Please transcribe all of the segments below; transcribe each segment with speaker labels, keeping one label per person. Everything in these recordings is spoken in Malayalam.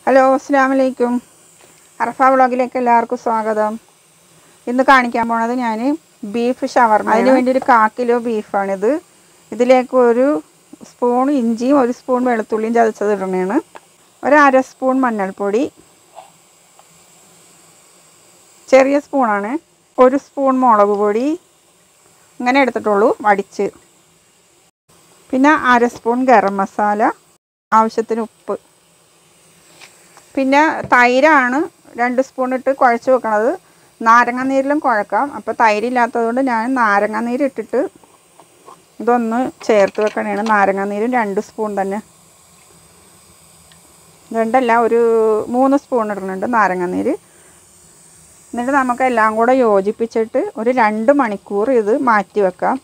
Speaker 1: ഹലോ അസ്സാം വലൈക്കും അറഫ വ്ളോഗിലേക്ക് എല്ലാവർക്കും സ്വാഗതം ഇന്ന് കാണിക്കാൻ പോണത് ഞാൻ ബീഫ് ഷവർമ അതിന് വേണ്ടി ഒരു കാ കിലോ ബീഫാണിത് ഇതിലേക്ക് ഒരു സ്പൂൺ ഇഞ്ചിയും ഒരു സ്പൂൺ വെളുത്തുള്ളിയും ചതച്ചത് ഇടണേണ് ഒരു അര സ്പൂൺ മഞ്ഞൾപ്പൊടി ചെറിയ സ്പൂണാണ് ഒരു സ്പൂൺ മുളക് പൊടി അങ്ങനെ എടുത്തിട്ടുള്ളൂ വടിച്ച് പിന്നെ അര സ്പൂൺ ഗരം മസാല ആവശ്യത്തിന് ഉപ്പ് പിന്നെ തൈരാണ് രണ്ട് സ്പൂൺ ഇട്ട് കുഴച്ച് വെക്കണത് നാരങ്ങ നീരിലും കുഴക്കാം അപ്പോൾ തൈരില്ലാത്തതുകൊണ്ട് ഞാൻ നാരങ്ങ നീര് ഇട്ടിട്ട് ഇതൊന്ന് ചേർത്ത് വെക്കണേണ് നാരങ്ങ നീരും രണ്ട് സ്പൂൺ തന്നെ രണ്ടല്ല ഒരു മൂന്ന് സ്പൂൺ ഇടുന്നുണ്ട് നാരങ്ങ നീര് എന്നിട്ട് നമുക്ക് എല്ലാം കൂടെ യോജിപ്പിച്ചിട്ട് ഒരു രണ്ട് മണിക്കൂർ ഇത് മാറ്റി വെക്കാം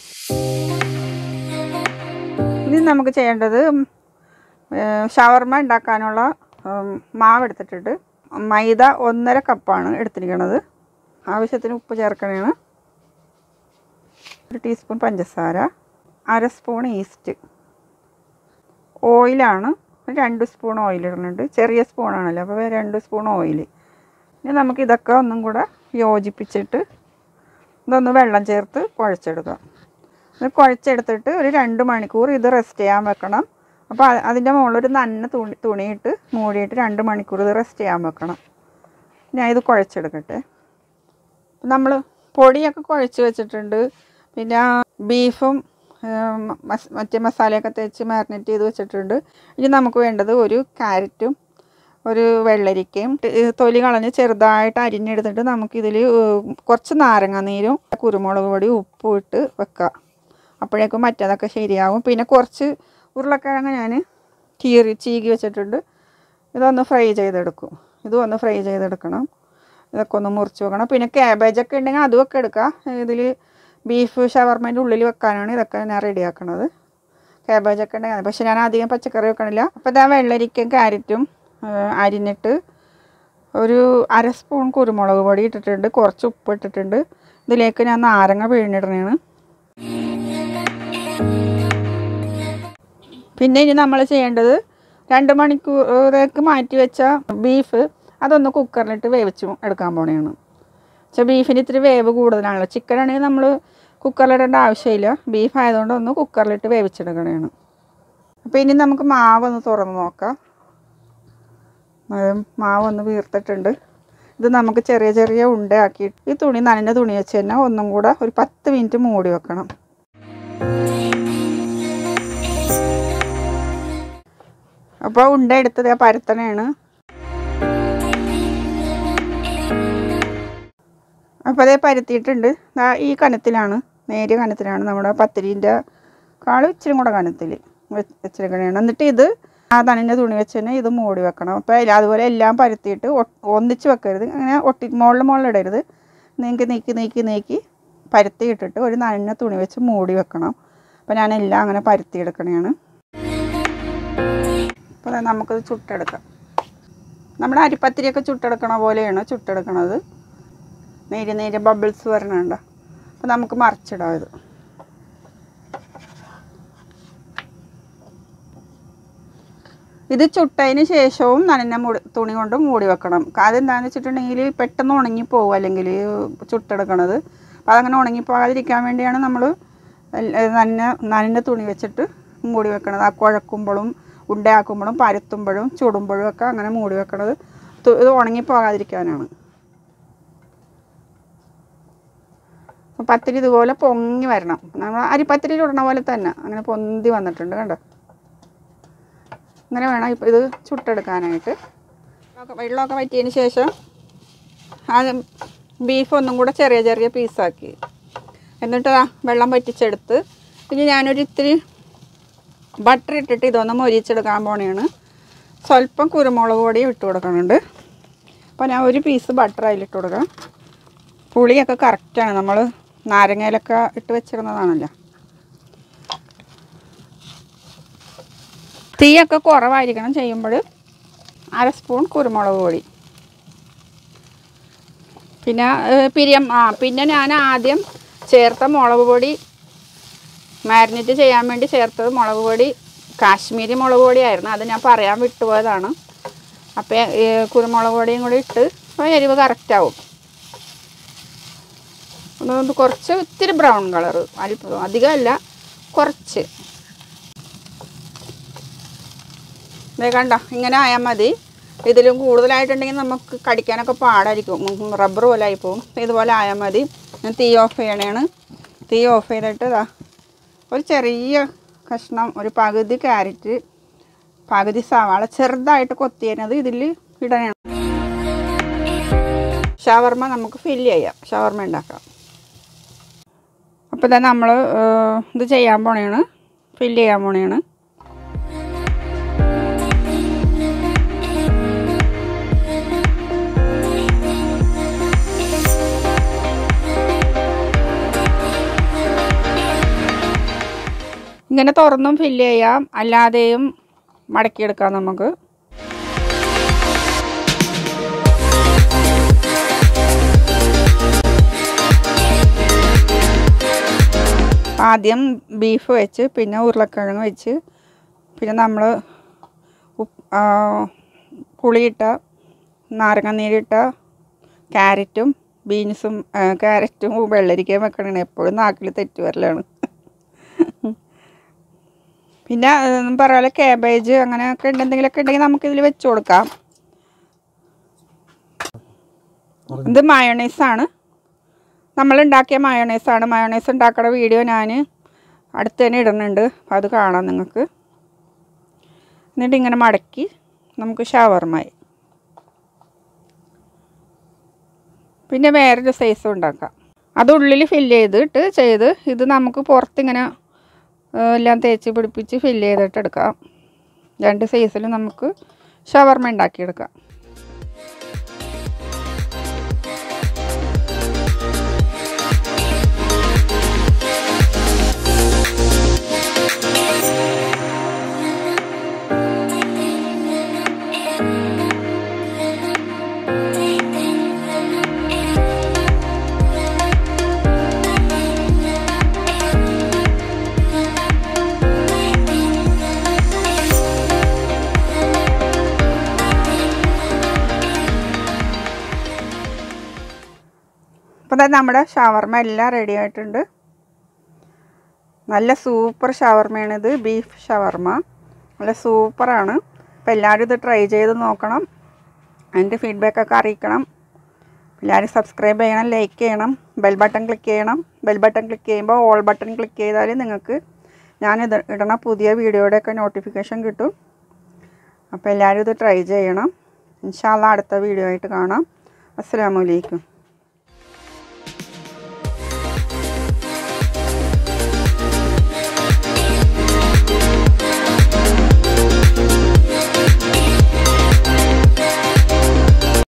Speaker 1: ഇനി നമുക്ക് ചെയ്യേണ്ടത് ഷവർമ ഉണ്ടാക്കാനുള്ള മാവ് എടുത്തിട്ടുണ്ട് മൈദ ഒന്നര കപ്പാണ് എടുത്തിരിക്കുന്നത് ആവശ്യത്തിന് ഉപ്പ് ചേർക്കണേണ് ഒരു ടീസ്പൂൺ പഞ്ചസാര അര സ്പൂൺ ഈസ്റ്റ് ഓയിലാണ് രണ്ട് സ്പൂൺ ഓയിൽ ഇടുന്നുണ്ട് ചെറിയ സ്പൂണാണല്ലോ അപ്പോൾ രണ്ട് സ്പൂൺ ഓയിൽ ഇനി നമുക്ക് ഇതൊക്കെ ഒന്നും കൂടെ യോജിപ്പിച്ചിട്ട് ഇതൊന്ന് വെള്ളം ചേർത്ത് കുഴച്ചെടുക്കാം ഇത് കുഴച്ചെടുത്തിട്ട് ഒരു രണ്ട് മണിക്കൂർ ഇത് റെസ്റ്റ് ചെയ്യാൻ വെക്കണം അപ്പോൾ അതിൻ്റെ മുകളിൽ ഒരു നന്ന തുണി തുണിയിട്ട് മൂടിയിട്ട് രണ്ട് മണിക്കൂർ ഇത് റെസ്റ്റ് ചെയ്യാൻ വെക്കണം ഞാൻ ഇത് കുഴച്ചെടുക്കട്ടെ നമ്മൾ പൊടിയൊക്കെ കുഴച്ച് വെച്ചിട്ടുണ്ട് പിന്നെ ബീഫും മറ്റേ മസാലയൊക്കെ തേച്ച് മാരിനേറ്റ് ചെയ്ത് വെച്ചിട്ടുണ്ട് ഇനി നമുക്ക് വേണ്ടത് ഒരു ക്യാരറ്റും ഒരു വെള്ളരിക്കയും തൊലി കളഞ്ഞ് ചെറുതായിട്ട് അരിഞ്ഞെടുത്തിട്ട് നമുക്കിതിൽ കുറച്ച് നാരങ്ങ നീരും കുരുമുളക് പൊടിയും ഉപ്പും ഇട്ട് വെക്കാം അപ്പോഴേക്കും മറ്റേതൊക്കെ ശരിയാവും പിന്നെ കുറച്ച് ഉരുളക്കിഴങ്ങ് ഞാൻ കീറി ചീകി വെച്ചിട്ടുണ്ട് ഇതൊന്ന് ഫ്രൈ ചെയ്തെടുക്കും ഇതും ഒന്ന് ഫ്രൈ ചെയ്തെടുക്കണം ഇതൊക്കെ ഒന്ന് മുറിച്ച് വെക്കണം പിന്നെ ക്യാബേജൊക്കെ ഉണ്ടെങ്കിൽ അതുമൊക്കെ എടുക്കാം ഇതിൽ ബീഫ് ഷവർമേൻ്റെ ഉള്ളിൽ വെക്കാനാണ് ഇതൊക്കെ ഞാൻ റെഡിയാക്കണത് ക്യാബേജൊക്കെ ഉണ്ടെങ്കിൽ പക്ഷെ ഞാൻ അധികം പച്ചക്കറി വെക്കണില്ല അപ്പോൾ ഇതാ വെള്ളരിക്കും ക്യാരറ്റും അരിഞ്ഞിട്ട് ഒരു അര സ്പൂൺ കുരുമുളക് പൊടി ഇട്ടിട്ടുണ്ട് കുറച്ച് ഉപ്പ് ഇട്ടിട്ടുണ്ട് ഇതിലേക്ക് ഞാൻ നാരങ്ങ പിഴിഞ്ഞിടണേണ് പിന്നെ ഇനി നമ്മൾ ചെയ്യേണ്ടത് രണ്ട് മണിക്കൂറേക്ക് മാറ്റി വെച്ച ബീഫ് അതൊന്ന് കുക്കറിലിട്ട് വേവിച്ച് എടുക്കാൻ പോണെയാണ് പക്ഷേ ബീഫിന് ഇത്തിരി വേവ് കൂടുതലാണല്ലോ ചിക്കൻ ആണെങ്കിൽ നമ്മൾ കുക്കറിലിടേണ്ട ആവശ്യമില്ല ബീഫ് ആയതുകൊണ്ട് ഒന്ന് കുക്കറിലിട്ട് വേവിച്ചെടുക്കണതാണ് അപ്പോൾ ഇനി നമുക്ക് മാവ് ഒന്ന് തുറന്ന് നോക്കാം മാവ് ഒന്ന് വീർത്തിട്ടുണ്ട് ഇത് നമുക്ക് ചെറിയ ചെറിയ ഉണ്ടയാക്കി ഈ തുണി നനഞ്ഞ തുണി വെച്ച് തന്നെ ഒന്നും കൂടെ ഒരു പത്ത് മിനിറ്റ് മൂടി വെക്കണം അപ്പോൾ ഉണ്ട എടുത്തത് പരത്തണയാണ് അപ്പോൾ അതേ പരത്തിയിട്ടുണ്ട് ഈ കനത്തിലാണ് നേരിയ കനത്തിലാണ് നമ്മുടെ പത്തിരീൻ്റെ കാള് ഇച്ചിരി കൂടെ കനത്തിൽ വെച്ചിരിക്കണതാണ് എന്നിട്ട് ഇത് ആ തണിൻ്റെ തുണി വെച്ച് തന്നെ ഇത് മൂടി വെക്കണം അപ്പോൾ അതുപോലെ എല്ലാം പരത്തിയിട്ട് ഒന്നിച്ച് വെക്കരുത് അങ്ങനെ ഒട്ടി മുകളിൽ മുകളിൽ ഇടരുത് നീക്കി നീക്കി നീക്കി നീക്കി പരത്തി ഇട്ടിട്ട് ഒരു നനഞ്ഞ തുണി വെച്ച് മൂടി വെക്കണം അപ്പോൾ ഞാൻ എല്ലാം അങ്ങനെ പരത്തി എടുക്കണതാണ് അപ്പോൾ നമുക്കത് ചുട്ടെടുക്കാം നമ്മുടെ അരിപ്പത്തിരിയൊക്കെ ചുട്ടെടുക്കണ പോലെയാണ് ചുട്ടെടുക്കണത് നേരി നേരി ബബിൾസ് വരണുണ്ട് അപ്പോൾ നമുക്ക് മറിച്ചിടാം ഇത് ഇത് ചുട്ടതിന് ശേഷവും നനഞ്ഞ മൂടി തുണി കൊണ്ട് മൂടി വെക്കണം അതെന്താണെന്ന് വെച്ചിട്ടുണ്ടെങ്കിൽ പെട്ടെന്ന് ഉണങ്ങിപ്പോവും അല്ലെങ്കിൽ ചുട്ടെടുക്കണത് അപ്പോൾ അതങ്ങനെ ഉണങ്ങിപ്പോകാതിരിക്കാൻ വേണ്ടിയാണ് നമ്മൾ നനഞ്ഞ നനഞ്ഞ തുണി വെച്ചിട്ട് മൂടി വെക്കണത് ആ കുഴക്കുമ്പോഴും ഉണ്ടയാക്കുമ്പോഴും പരത്തുമ്പോഴും ചുടുമ്പോഴും ഒക്കെ അങ്ങനെ മൂടി വെക്കണത് ഇത് ഉണങ്ങിപ്പോകാതിരിക്കാനാണ് പത്തിരി ഇതുപോലെ പൊങ്ങി വരണം നമ്മൾ അരിപ്പത്തിരി ചുടണ പോലെ തന്നെ അങ്ങനെ പൊന്തി വന്നിട്ടുണ്ട് കണ്ടോ അങ്ങനെ വേണം ഇപ്പോൾ ഇത് ചുട്ടെടുക്കാനായിട്ട് വെള്ളമൊക്കെ വറ്റിയതിന് ശേഷം ആ ബീഫ് ഒന്നും കൂടെ ചെറിയ ചെറിയ പീസാക്കി എന്നിട്ട് ആ വെള്ളം വറ്റിച്ചെടുത്ത് ഇനി ഞാനൊരു ഇത്തിരി ബട്ടർ ഇട്ടിട്ട് ഇതൊന്ന് മൊരിച്ചെടുക്കാൻ പോണെയാണ് സ്വല്പം കുരുമുളക് പൊടി ഇട്ട് കൊടുക്കുന്നുണ്ട് അപ്പോൾ ഞാൻ ഒരു പീസ് ബട്ടർ അതിലിട്ട് കൊടുക്കാം പുളിയൊക്കെ കറക്റ്റാണ് നമ്മൾ നാരങ്ങയിലൊക്കെ ഇട്ട് വെച്ചിരുന്നതാണല്ലോ തീയൊക്കെ കുറവായിരിക്കണം ചെയ്യുമ്പോൾ അര സ്പൂൺ കുരുമുളക് പൊടി പിന്നെ പിരിയം ആ പിന്നെ ഞാൻ ആദ്യം ചേർത്ത മുളക് പൊടി മാരിനേറ്റ് ചെയ്യാൻ വേണ്ടി ചേർത്തത് മുളക് പൊടി കാശ്മീരി മുളക് പൊടിയായിരുന്നു അത് ഞാൻ പറയാൻ വിട്ടുപോയതാണ് അപ്പോൾ കുരുമുളക് പൊടിയും കൂടി ഇട്ട് അപ്പോൾ എരിവ് കറക്റ്റാവും ഒന്ന് കുറച്ച് ഇത്തിരി ബ്രൗൺ കളർ അല്പം അധികമല്ല കുറച്ച് ദേ കണ്ട ഇങ്ങനെ ആയാൽ മതി ഇതിലും കൂടുതലായിട്ടുണ്ടെങ്കിൽ നമുക്ക് കടിക്കാനൊക്കെ പാടായിരിക്കും റബ്ബർ പോലെ ആയിപ്പോവും ഇതുപോലെ ആയാൽ മതി ഞാൻ തീ ഓഫ് ചെയ്യണേണ് തീ ഓഫ് ചെയ്തിട്ട് ഇതാ ഒരു ചെറിയ കഷ്ണം ഒരു പകുതി ക്യാരറ്റ് പകുതി സവാള ചെറുതായിട്ട് കൊത്തിയത് ഇതിൽ ഇടണം ഷവർമ നമുക്ക് ഫില്ല് ചെയ്യാം ഷവർമ ഉണ്ടാക്കാം അപ്പോൾ ഇതാ നമ്മൾ ഇത് ചെയ്യാൻ പോണേണ് ഫില്ല് ചെയ്യാൻ പോണേണ് ഇങ്ങനെ തുറന്നും ഫില്ല് ചെയ്യാം അല്ലാതെയും മടക്കിയെടുക്കാം നമുക്ക് ആദ്യം ബീഫ് വെച്ച് പിന്നെ ഉരുളക്കിഴങ്ങ് വെച്ച് പിന്നെ നമ്മൾ പുളിയിട്ട നാരങ്ങാനീരിട്ട ക്യാരറ്റും ബീൻസും ക്യാരറ്റും വെള്ളരിക്കയും വെക്കണേ എപ്പോഴും നാക്കിൽ തെറ്റ് വരലാണ് പിന്നെ പറയാലെ കാബേജ് അങ്ങനെയൊക്കെ ഉണ്ട് എന്തെങ്കിലുമൊക്കെ ഉണ്ടെങ്കിൽ നമുക്കിതിൽ വെച്ച് കൊടുക്കാം ഇത് മയോണൈസാണ് നമ്മൾ ഉണ്ടാക്കിയ മയോണൈസാണ് മയോണൈസ് ഉണ്ടാക്കുന്ന വീഡിയോ ഞാൻ അടുത്ത് തന്നെ ഇടുന്നുണ്ട് അപ്പോൾ അത് കാണാം നിങ്ങൾക്ക് എന്നിട്ട് ഇങ്ങനെ മടക്കി നമുക്ക് ഷവർമായി പിന്നെ വേറൊരു സൈസും ഉണ്ടാക്കാം അത് ഉള്ളിൽ ഫില്ല് ചെയ്തിട്ട് ചെയ്ത് ഇത് നമുക്ക് പുറത്തിങ്ങനെ എല്ലാം തേച്ച് പിടിപ്പിച്ച് ഫില്ല് ചെയ്തിട്ട് എടുക്കാം രണ്ട് സൈസിൽ നമുക്ക് ഷവർമ ഉണ്ടാക്കിയെടുക്കാം അപ്പോൾ തന്നെ നമ്മുടെ ഷവർമ എല്ലാം റെഡി ആയിട്ടുണ്ട് നല്ല സൂപ്പർ ഷവർമയാണിത് ബീഫ് ഷവർമ നല്ല സൂപ്പറാണ് അപ്പോൾ എല്ലാവരും ഇത് ട്രൈ ചെയ്ത് നോക്കണം അതിൻ്റെ ഫീഡ്ബാക്കൊക്കെ അറിയിക്കണം എല്ലാവരും സബ്സ്ക്രൈബ് ചെയ്യണം ലൈക്ക് ചെയ്യണം ബെൽ ബട്ടൺ ക്ലിക്ക് ചെയ്യണം ബെൽ ബട്ടൺ ക്ലിക്ക് ചെയ്യുമ്പോൾ ഓൾ ബട്ടൺ ക്ലിക്ക് ചെയ്താൽ നിങ്ങൾക്ക് ഞാൻ ഇത് ഇടണ പുതിയ വീഡിയോയുടെയൊക്കെ നോട്ടിഫിക്കേഷൻ കിട്ടും അപ്പോൾ എല്ലാവരും ഇത് ട്രൈ ചെയ്യണം ഇൻഷാല്ല അടുത്ത വീഡിയോ ആയിട്ട് കാണാം അസ്സാമലൈക്കും